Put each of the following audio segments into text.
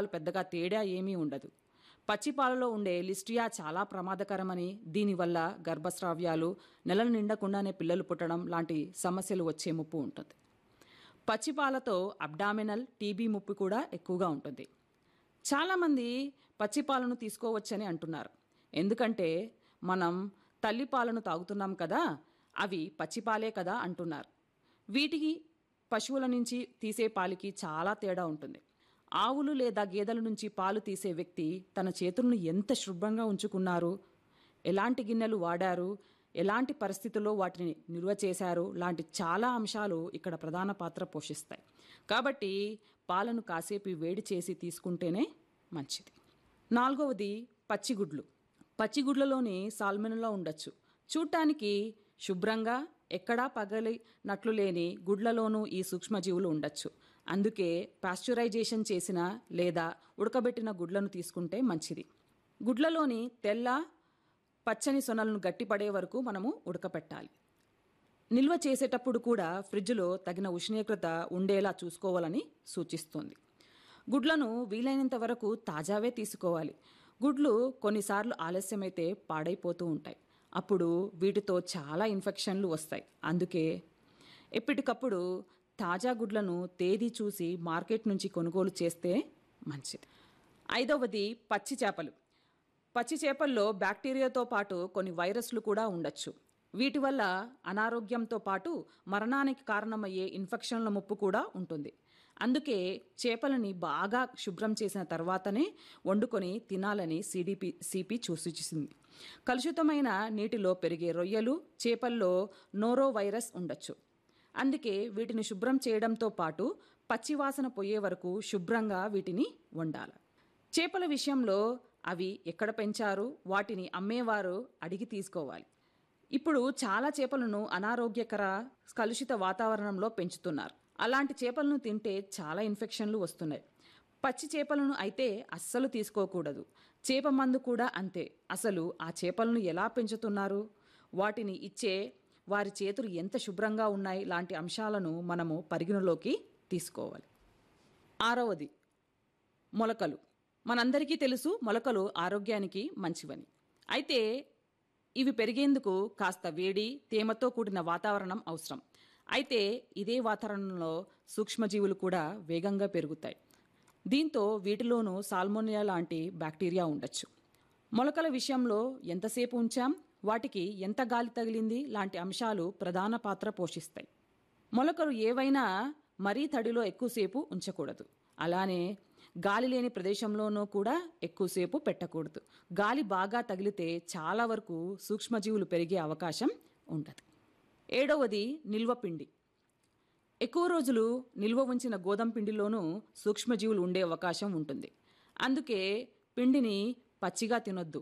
పెద్దగా తేడా ఏమీ ఉండదు పచ్చిపాలలో ఉండే లిస్ట్రియా చాలా ప్రమాదకరమని దీనివల్ల గర్భస్రావ్యాలు నెలలు నిండకుండానే పిల్లలు పుట్టడం లాంటి సమస్యలు వచ్చే ముప్పు ఉంటుంది పచ్చిపాలతో అబ్డామినల్ టీబీ ముప్పు కూడా ఎక్కువగా ఉంటుంది చాలామంది పచ్చిపాలను తీసుకోవచ్చని అంటున్నారు ఎందుకంటే మనం తల్లిపాలను తాగుతున్నాం కదా అవి పచ్చిపాలే కదా అంటున్నారు వీటికి పశువుల నుంచి తీసే పాలకి చాలా తేడా ఉంటుంది ఆవులు లేదా గేదెల నుంచి పాలు తీసే వ్యక్తి తన చేతులను ఎంత శుభ్రంగా ఉంచుకున్నారు ఎలాంటి గిన్నెలు వాడారు ఎలాంటి పరిస్థితుల్లో వాటిని నిల్వ చేశారు లాంటి చాలా అంశాలు ఇక్కడ ప్రధాన పాత్ర పోషిస్తాయి కాబట్టి పాలను కాసేపు వేడి చేసి తీసుకుంటేనే మంచిది నాలుగవది పచ్చిగుడ్లు పచ్చిగుడ్లలోని సాల్మెనలా ఉండొచ్చు చూడటానికి శుభ్రంగా ఎక్కడా పగలినట్లు లేని గుడ్లలోనూ ఈ సూక్ష్మజీవులు ఉండొచ్చు అందుకే పాస్చురైజేషన్ చేసిన లేదా ఉడకబెట్టిన గుడ్లను తీసుకుంటే మంచిది గుడ్లలోని తెల్ల పచ్చని సొనలను గట్టిపడే వరకు మనము ఉడకపెట్టాలి నిల్వ చేసేటప్పుడు కూడా ఫ్రిడ్జ్లో తగిన ఉష్ణోగ్రత ఉండేలా చూసుకోవాలని సూచిస్తుంది గుడ్లను వీలైనంత వరకు తాజావే తీసుకోవాలి గుడ్లు కొన్నిసార్లు ఆలస్యమైతే పాడైపోతూ ఉంటాయి అప్పుడు వీటితో చాలా ఇన్ఫెక్షన్లు వస్తాయి అందుకే ఎప్పటికప్పుడు తాజా గుడ్లను తేదీ చూసి మార్కెట్ నుంచి కొనుగోలు చేస్తే మంచిది ఐదవది పచ్చి చేపలు పచ్చి చేపల్లో బ్యాక్టీరియాతో పాటు కొన్ని వైరస్లు కూడా ఉండొచ్చు వీటి వల్ల అనారోగ్యంతో పాటు మరణానికి కారణమయ్యే ఇన్ఫెక్షన్ల ముప్పు కూడా ఉంటుంది అందుకే చేపలని బాగా శుభ్రం చేసిన తర్వాతనే వండుకొని తినాలని సిడిపి సిపి సూచించింది కలుషితమైన నీటిలో పెరిగే రొయ్యలు చేపల్లో నోరో వైరస్ ఉండొచ్చు అందుకే వీటిని శుభ్రం చేయడంతో పాటు పచ్చివాసన పోయే వరకు శుభ్రంగా వీటిని వండాలి చేపల విషయంలో అవి ఎక్కడ పెంచారు వాటిని అమ్మేవారు అడిగి తీసుకోవాలి ఇప్పుడు చాలా చేపలను అనారోగ్యకర కలుషిత వాతావరణంలో పెంచుతున్నారు అలాంటి చేపలను తింటే చాలా ఇన్ఫెక్షన్లు వస్తున్నాయి పచ్చి చేపలను అయితే అస్సలు తీసుకోకూడదు చేప మందు కూడా అంతే అసలు ఆ చేపలను ఎలా పెంచుతున్నారు వాటిని ఇచ్చే వారి చేతులు ఎంత శుభ్రంగా ఉన్నాయి లాంటి అంశాలను మనము పరిగణలోకి తీసుకోవాలి ఆరవది మొలకలు మనందరికీ తెలుసు మొలకలు ఆరోగ్యానికి మంచివని అయితే ఇవి పెరిగేందుకు కాస్త వేడి తేమతో కూడిన వాతావరణం అవసరం అయితే ఇదే వాతావరణంలో సూక్ష్మజీవులు కూడా వేగంగా పెరుగుతాయి దీంతో వీటిలోనూ సాల్మోనియా లాంటి బ్యాక్టీరియా ఉండొచ్చు మొలకల విషయంలో ఎంతసేపు ఉంచాం వాటికి ఎంత గాలి తగిలింది లాంటి అంశాలు ప్రధాన పాత్ర పోషిస్తాయి మొలకలు ఏవైనా మరీ తడిలో ఎక్కువసేపు ఉంచకూడదు అలానే గాలి లేని ప్రదేశంలోనూ కూడా ఎక్కువసేపు పెట్టకూడదు గాలి బాగా తగిలితే చాలా వరకు సూక్ష్మజీవులు పెరిగే అవకాశం ఉండదు ఏడవది నిల్వ పిండి ఎక్కువ రోజులు నిల్వ ఉంచిన గోధుమ పిండిలోనూ సూక్ష్మజీవులు ఉండే అవకాశం ఉంటుంది అందుకే పిండిని పచ్చిగా తినొద్దు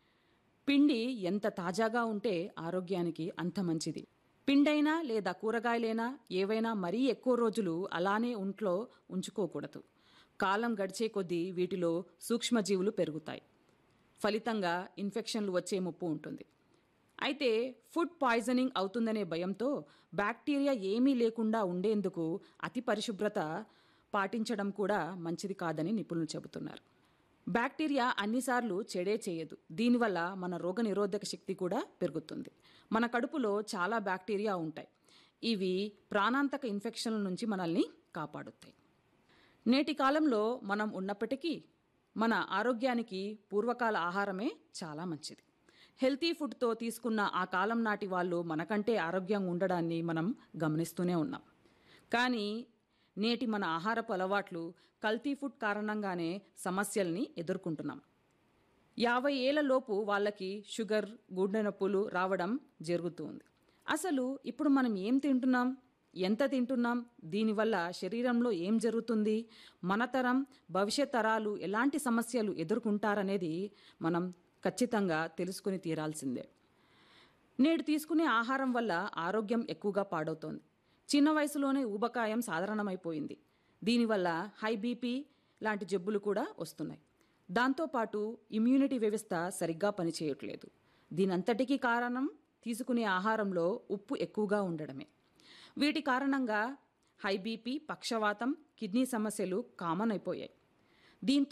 పిండి ఎంత తాజాగా ఉంటే ఆరోగ్యానికి అంత మంచిది పిండైనా లేదా కూరగాయలైనా ఏవైనా మరీ ఎక్కువ రోజులు అలానే ఒంట్లో ఉంచుకోకూడదు కాలం గడిచే కొద్దీ వీటిలో సూక్ష్మజీవులు పెరుగుతాయి ఫలితంగా ఇన్ఫెక్షన్లు వచ్చే ముప్పు ఉంటుంది అయితే ఫుడ్ పాయిజనింగ్ అవుతుందనే భయంతో బ్యాక్టీరియా ఏమీ లేకుండా ఉండేందుకు అతి పరిశుభ్రత పాటించడం కూడా మంచిది కాదని నిపుణులు చెబుతున్నారు బ్యాక్టీరియా అన్నిసార్లు చెడే చేయదు దీనివల్ల మన రోగ నిరోధక శక్తి కూడా పెరుగుతుంది మన కడుపులో చాలా బ్యాక్టీరియా ఉంటాయి ఇవి ప్రాణాంతక ఇన్ఫెక్షన్ల నుంచి మనల్ని కాపాడుతాయి నేటి కాలంలో మనం ఉన్నప్పటికీ మన ఆరోగ్యానికి పూర్వకాల ఆహారమే చాలా మంచిది హెల్తీ ఫుడ్తో తీసుకున్న ఆ కాలం నాటి వాళ్ళు మనకంటే ఆరోగ్యంగా ఉండడాన్ని మనం గమనిస్తూనే ఉన్నాం కానీ నేటి మన ఆహారపు అలవాట్లు కల్తీ ఫుడ్ కారణంగానే సమస్యల్ని ఎదుర్కొంటున్నాం యాభై ఏళ్ల లోపు వాళ్ళకి షుగర్ గుండె నొప్పులు రావడం జరుగుతుంది అసలు ఇప్పుడు మనం ఏం తింటున్నాం ఎంత తింటున్నాం దీనివల్ల శరీరంలో ఏం జరుగుతుంది మన తరం భవిష్యత్ తరాలు ఎలాంటి సమస్యలు ఎదుర్కొంటారనేది మనం ఖచ్చితంగా తెలుసుకుని తీరాల్సిందే నేడు తీసుకునే ఆహారం వల్ల ఆరోగ్యం ఎక్కువగా పాడవుతోంది చిన్న వయసులోనే ఊబకాయం సాధారణమైపోయింది దీనివల్ల హై బీపీ లాంటి జబ్బులు కూడా వస్తున్నాయి దాంతోపాటు ఇమ్యూనిటీ వ్యవస్థ సరిగ్గా పనిచేయట్లేదు దీనంతటికీ కారణం తీసుకునే ఆహారంలో ఉప్పు ఎక్కువగా ఉండడమే వీటి కారణంగా హై బీపీ పక్షవాతం కిడ్నీ సమస్యలు కామన్ అయిపోయాయి దీంతో